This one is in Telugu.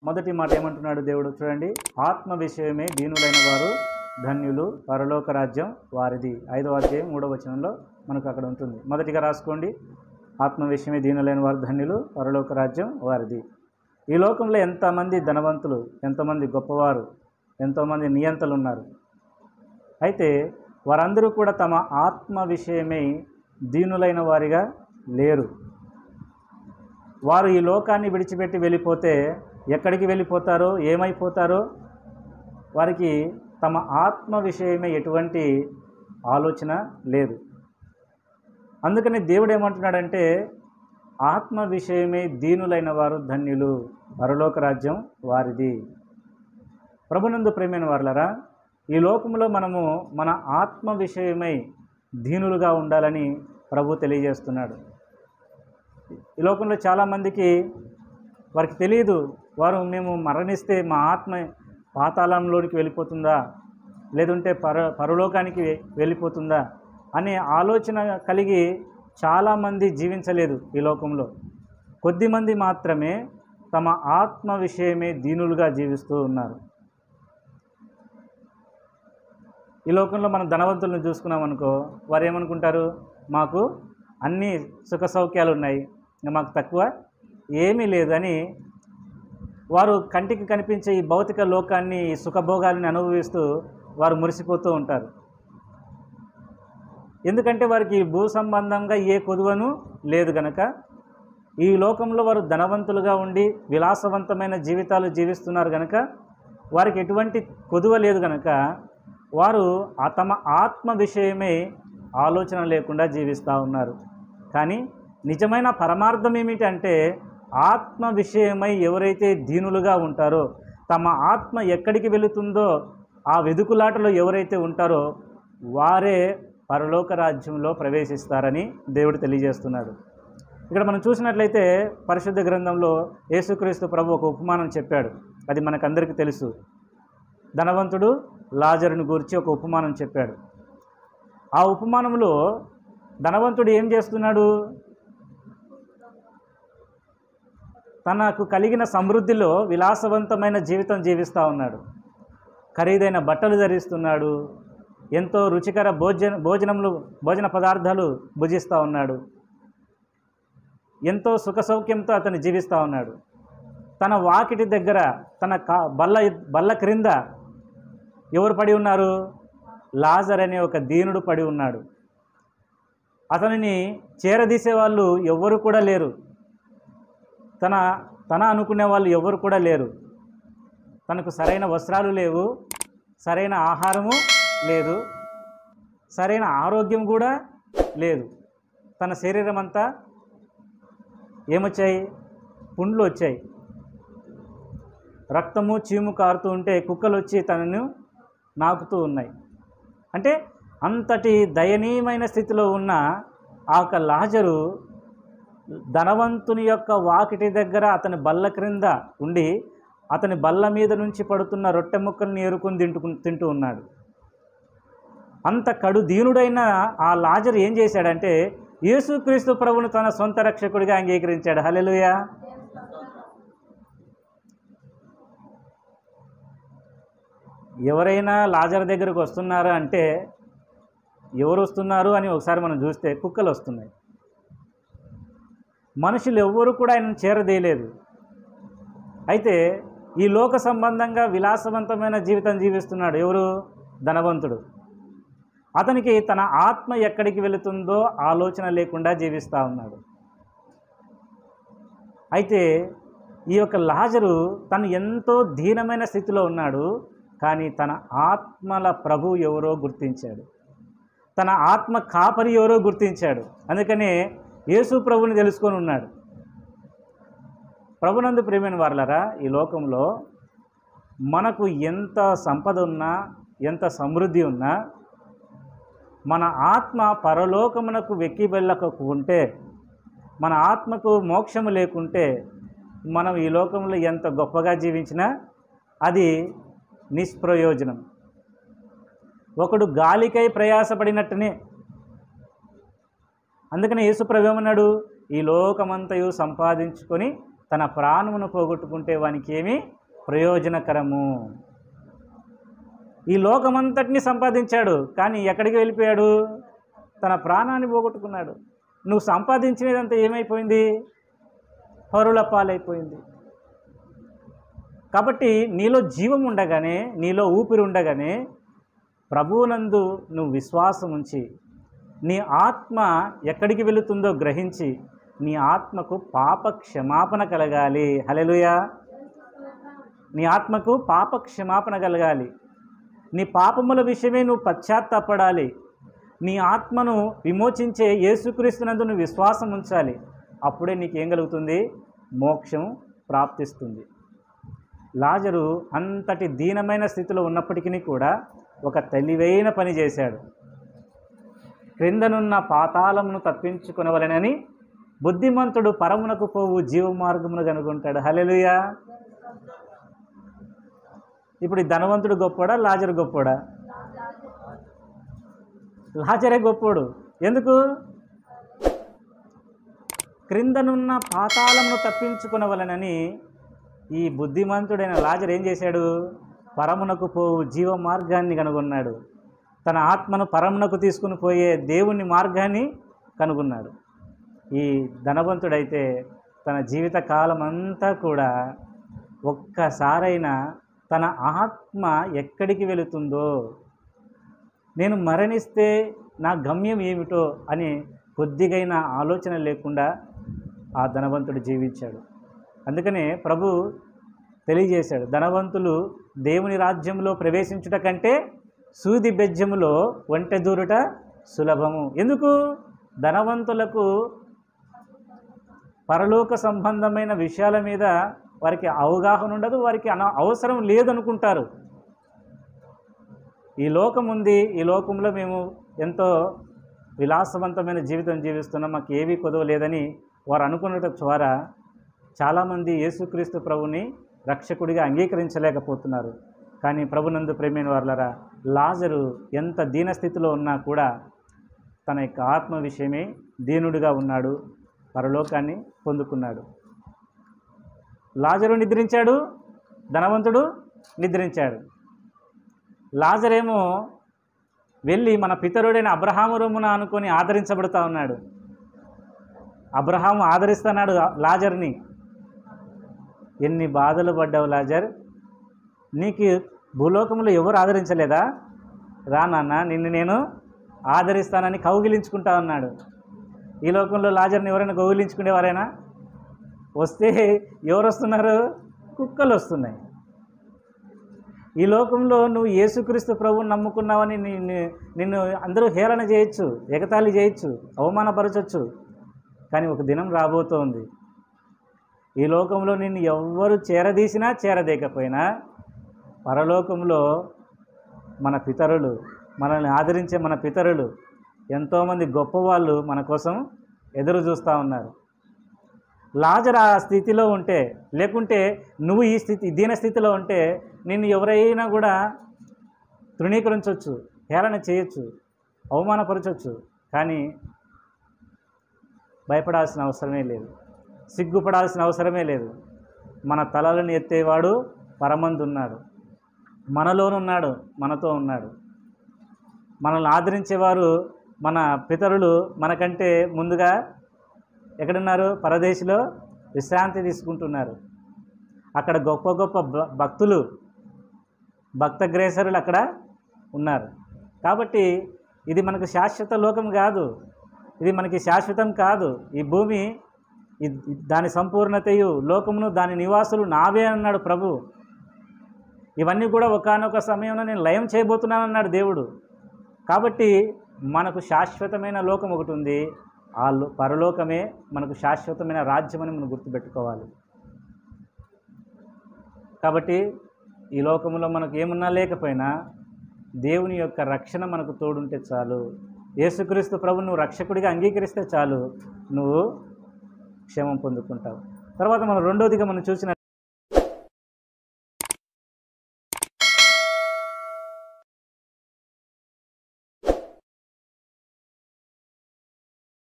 మొదటి మాట ఏమంటున్నాడు దేవుడు చూడండి ఆత్మ విషయమే దీనులైన వారు ధన్యులు పరలోక రాజ్యం వారిది ఐదవ అధ్యాయం మూడవ వచనంలో మనకు అక్కడ ఉంటుంది మొదటిగా రాసుకోండి ఆత్మ విషయమే దీనులైన వారు ధన్యులు పరలోక రాజ్యం వారిది ఈ లోకంలో ఎంతమంది ధనవంతులు ఎంతమంది గొప్పవారు ఎంతోమంది నియంతలు ఉన్నారు అయితే వారందరూ కూడా తమ ఆత్మ విషయమై దీనులైన వారిగా లేరు వారు ఈ లోకాన్ని విడిచిపెట్టి వెళ్ళిపోతే ఎక్కడికి వెళ్ళిపోతారో ఏమైపోతారో వారికి తమ ఆత్మ విషయమే ఎటువంటి ఆలోచన లేదు అందుకని దేవుడు ఏమంటున్నాడంటే ఆత్మ విషయమే దీనులైన వారు ధన్యులు పరలోక రాజ్యం వారిది ప్రభునందు ప్రేమైన వారులరా ఈ లోకంలో మనము మన ఆత్మ విషయమై దీనులుగా ఉండాలని ప్రభు తెలియజేస్తున్నాడు ఈ లోకంలో చాలామందికి వారికి తెలియదు వారు మేము మరణిస్తే మా ఆత్మ పాతాళంలోనికి వెళ్ళిపోతుందా లేదంటే పర పరలోకానికి వెళ్ళిపోతుందా అనే ఆలోచన కలిగి చాలామంది జీవించలేదు ఈ లోకంలో కొద్దిమంది మాత్రమే తమ ఆత్మ విషయమే దీనులుగా జీవిస్తూ ఉన్నారు ఈ లోకంలో మనం ధనవంతులను చూసుకున్నాం అనుకో వారు ఏమనుకుంటారు మాకు అన్ని సుఖ సౌఖ్యాలు ఉన్నాయి ఇంకా మాకు తక్కువ ఏమీ లేదని వారు కంటికి కనిపించే ఈ భౌతిక లోకాన్ని ఈ సుఖభోగాలని అనుభవిస్తూ వారు మురిసిపోతూ ఉంటారు ఎందుకంటే వారికి ఈ భూ సంబంధంగా ఏ కొదువను లేదు గనక ఈ లోకంలో వారు ధనవంతులుగా ఉండి విలాసవంతమైన జీవితాలు జీవిస్తున్నారు గనక వారికి ఎటువంటి కొదువ లేదు గనక వారు ఆ తమ ఆత్మ విషయమై ఆలోచన లేకుండా జీవిస్తూ ఉన్నారు కానీ నిజమైన పరమార్థం ఏమిటంటే ఆత్మ విషయమై ఎవరైతే దీనులుగా ఉంటారో తమ ఆత్మ ఎక్కడికి వెళుతుందో ఆ వెదుకులాటలో ఎవరైతే ఉంటారో వారే పరలోక రాజ్యంలో ప్రవేశిస్తారని దేవుడు తెలియజేస్తున్నాడు ఇక్కడ మనం చూసినట్లయితే పరిశుద్ధ గ్రంథంలో యేసుక్రీస్తు ప్రభు ఒక ఉపమానం చెప్పాడు అది మనకందరికీ తెలుసు ధనవంతుడు లాజరుని గురించి ఒక ఉపమానం చెప్పాడు ఆ ఉపమానంలో ధనవంతుడు ఏం చేస్తున్నాడు తనకు కలిగిన సమృద్ధిలో విలాసవంతమైన జీవితం జీవిస్తూ ఉన్నాడు ఖరీదైన బట్టలు ధరిస్తున్నాడు ఎంతో రుచికర భోజన భోజనములు భోజన పదార్థాలు భుజిస్తూ ఉన్నాడు ఎంతో సుఖ సౌఖ్యంతో అతను జీవిస్తూ ఉన్నాడు తన వాకిటి దగ్గర తన కా బల్ల బల్ల క్రింద ఎవరు పడి ఉన్నారు లాజర్ అనే ఒక దీనుడు పడి ఉన్నాడు అతనిని చేరదీసే వాళ్ళు ఎవ్వరు కూడా లేరు తన తన అనుకునే వాళ్ళు ఎవరు కూడా లేరు తనకు సరైన వస్త్రాలు లేవు సరైన ఆహారము లేదు సరైన ఆరోగ్యం కూడా లేదు తన శరీరం అంతా ఏమొచ్చాయి పుండ్లు వచ్చాయి రక్తము చీము కారుతూ ఉంటే కుక్కలు వచ్చి తనను నాకుతూ ఉన్నాయి అంటే అంతటి దయనీయమైన స్థితిలో ఉన్న ఆ యొక్క లాజరు ధనవంతుని యొక్క వాకిటి దగ్గర అతని బల్ల క్రింద ఉండి అతని బల్ల మీద నుంచి పడుతున్న రొట్టె ముక్కల్ని ఏరుకొని తింటు తింటూ ఉన్నాడు అంత కడు దీనుడైన ఆ లాజరు ఏం చేశాడంటే యేసుక్రీస్తు ప్రభువును తన సొంత రక్షకుడిగా అంగీకరించాడు హల్లెలూయా ఎవరైనా లాజర్ దగ్గరకు వస్తున్నారు అంటే ఎవరు వస్తున్నారు అని ఒకసారి మనం చూస్తే కుక్కలు వస్తున్నాయి మనుషులు ఎవ్వరు కూడా ఆయనను చేరదేయలేదు అయితే ఈ లోక సంబంధంగా విలాసవంతమైన జీవితం జీవిస్తున్నాడు ఎవరు ధనవంతుడు అతనికి తన ఆత్మ ఎక్కడికి వెళుతుందో ఆలోచన లేకుండా జీవిస్తూ ఉన్నాడు అయితే ఈ యొక్క లాజరు తను ఎంతో దీనమైన స్థితిలో ఉన్నాడు కానీ తన ఆత్మల ప్రభు ఎవరో గుర్తించాడు తన ఆత్మ కాపరి ఎవరో గుర్తించాడు అందుకనే యేసు ప్రభుని తెలుసుకొని ఉన్నాడు ప్రభునందు ప్రేమైన వారలరా ఈ లోకంలో మనకు ఎంత సంపద ఉన్నా ఎంత సమృద్ధి ఉన్నా మన ఆత్మ పరలోకమునకు వెక్కి వెళ్ళకుంటే మన ఆత్మకు మోక్షము లేకుంటే మనం ఈ లోకంలో ఎంత గొప్పగా జీవించినా అది నిష్ప్రయోజనం ఒకడు గాలికై ప్రయాసపడినట్టునే అందుకని యేసుప్రభు ఏమన్నాడు ఈ లోకమంతయు సంపాదించుకొని తన ప్రాణమును పోగొట్టుకుంటే వానికి ఏమి ప్రయోజనకరము ఈ లోకమంతటిని సంపాదించాడు కానీ ఎక్కడికి వెళ్ళిపోయాడు తన ప్రాణాన్ని పోగొట్టుకున్నాడు నువ్వు సంపాదించినదంతా ఏమైపోయింది పరుల పాలైపోయింది కాబట్టి నీలో జీవం ఉండగానే నీలో ఊపిరి ఉండగానే ప్రభువునందు నువ్వు విశ్వాసం ఉంచి నీ ఆత్మ ఎక్కడికి వెళుతుందో గ్రహించి నీ ఆత్మకు పాప క్షమాపణ కలగాలి హలెలుయా నీ ఆత్మకు పాప క్షమాపణ కలగాలి నీ పాపముల విషయమే నువ్వు పశ్చాత్తాపడాలి నీ ఆత్మను విమోచించే యేసుక్రీస్తునందు నువ్వు విశ్వాసం ఉంచాలి అప్పుడే నీకేం కలుగుతుంది మోక్షం ప్రాప్తిస్తుంది లాజరు అంతటి దీనమైన స్థితిలో ఉన్నప్పటికీ కూడా ఒక తెలివైన పని చేశాడు క్రిందనున్న పాతాళమును తప్పించుకునవలెనని బుద్ధిమంతుడు పరమునకు పోవు జీవ మార్గమును కనుగొంటాడు హలెలుయా ఇప్పుడు ఈ ధనవంతుడు గొప్పోడా లాజరు గొప్పోడా లాజరే గొప్పోడు ఎందుకు క్రిందనున్న పాతాళమును తప్పించుకునవలనని ఈ బుద్ధిమంతుడైన లాజర్ ఏం చేశాడు పరమునకు పోవు జీవ మార్గాన్ని కనుగొన్నాడు తన ఆత్మను పరమునకు తీసుకుని పోయే దేవుని మార్గాన్ని కనుగొన్నాడు ఈ ధనవంతుడైతే తన జీవిత కాలం అంతా కూడా ఒక్కసారైనా తన ఆత్మ ఎక్కడికి వెళుతుందో నేను మరణిస్తే నా గమ్యం ఏమిటో అని కొద్దిగైన ఆలోచన లేకుండా ఆ ధనవంతుడు జీవించాడు అందుకనే ప్రభు తెలియజేశాడు ధనవంతులు దేవుని రాజ్యంలో ప్రవేశించుట కంటే సూది బెజ్జములో ఒంటె దూరుట సులభము ఎందుకు ధనవంతులకు పరలోక సంబంధమైన విషయాల మీద వారికి అవగాహన ఉండదు వారికి అన అవసరం లేదనుకుంటారు ఈ లోకం ఉంది ఈ లోకంలో మేము ఎంతో విలాసవంతమైన జీవితం జీవిస్తున్నాం మాకు ఏమీ కొదవ లేదని వారు అనుకున్నట ద్వారా చాలామంది యేసుక్రీస్తు ప్రభుని రక్షకుడిగా అంగీకరించలేకపోతున్నారు కానీ ప్రభునందు ప్రేమైన వారులరా లాజరు ఎంత దీనస్థితిలో ఉన్నా కూడా తన యొక్క ఆత్మ విషయమే దీనుడిగా ఉన్నాడు పరలోకాన్ని పొందుకున్నాడు లాజరు నిద్రించాడు ధనవంతుడు నిద్రించాడు లాజరేమో వెళ్ళి మన పితరుడైన అబ్రహాము రొమ్మున అనుకొని ఆదరించబడుతూ ఉన్నాడు అబ్రహాము ఆదరిస్తున్నాడు లాజర్ని ఎన్ని బాధలు పడ్డావు లాజర్ నీకు భూలోకంలో ఎవరు ఆదరించలేదా రా నాన్న నిన్ను నేను ఆదరిస్తానని కౌగిలించుకుంటా ఉన్నాడు ఈ లోకంలో లాజర్ని ఎవరైనా కౌగిలించుకునేవారైనా వస్తే ఎవరు వస్తున్నారు కుక్కలు వస్తున్నాయి ఈ లోకంలో నువ్వు యేసుక్రీస్తు ప్రభువుని నమ్ముకున్నావని నిన్ను నిన్ను అందరూ హేళన చేయొచ్చు ఎగతాళి చేయొచ్చు అవమానపరచవచ్చు కానీ ఒక దినం రాబోతోంది ఈ లోకంలో నిన్ను ఎవ్వరు చేరదీసినా చేరదేకపోయినా పరలోకంలో మన పితరులు మనల్ని ఆదరించే మన పితరులు ఎంతోమంది గొప్పవాళ్ళు మన కోసం ఎదురు చూస్తూ ఉన్నారు లాజర్ ఆ స్థితిలో ఉంటే లేకుంటే నువ్వు ఈ స్థితి దీన స్థితిలో ఉంటే నిన్ను ఎవరైనా కూడా తృణీకరించవచ్చు హేళన చేయొచ్చు అవమానపరచవచ్చు కానీ భయపడాల్సిన అవసరమే లేదు సిగ్గుపడాల్సిన అవసరమే లేదు మన తలలను ఎత్తేవాడు పరమందు ఉన్నాడు మనలోనున్నాడు మనతో ఉన్నాడు మనల్ని ఆదరించేవారు మన పితరులు మనకంటే ముందుగా ఎక్కడున్నారు పరదేశిలో విశ్రాంతి తీసుకుంటున్నారు అక్కడ గొప్ప గొప్ప భ- భక్తులు భక్తగ్రేసరులు అక్కడ ఉన్నారు కాబట్టి ఇది మనకు శాశ్వత లోకం కాదు ఇది మనకి శాశ్వతం కాదు ఈ భూమి ఇ- ఇ- దాని సంపూర్ణతయు లోకమును దాని నివాసులు నావే అన్నాడు ప్రభు ఇవన్నీ కూడా ఒకానొక సమయంలో నేను లయం చేయబోతున్నానన్నాడు దేవుడు కాబట్టి మనకు శాశ్వతమైన లోకం ఒకటి ఉంది ఆ లో- పరలోకమే మనకు శాశ్వతమైన రాజ్యం అని మనం గుర్తుపెట్టుకోవాలి కాబట్టి ఈ లోకంలో మనకు ఏమున్నా లేకపోయినా దేవుని యొక్క రక్షణ మనకు తోడుంటే చాలు యేసుక్రీస్తు ప్రభు నువ్వు రక్షకుడిగా అంగీకరిస్తే చాలు నువ్వు క్షేమం పొందుకుంటావు తర్వాత మనం రెండోదిగా మనం చూసిన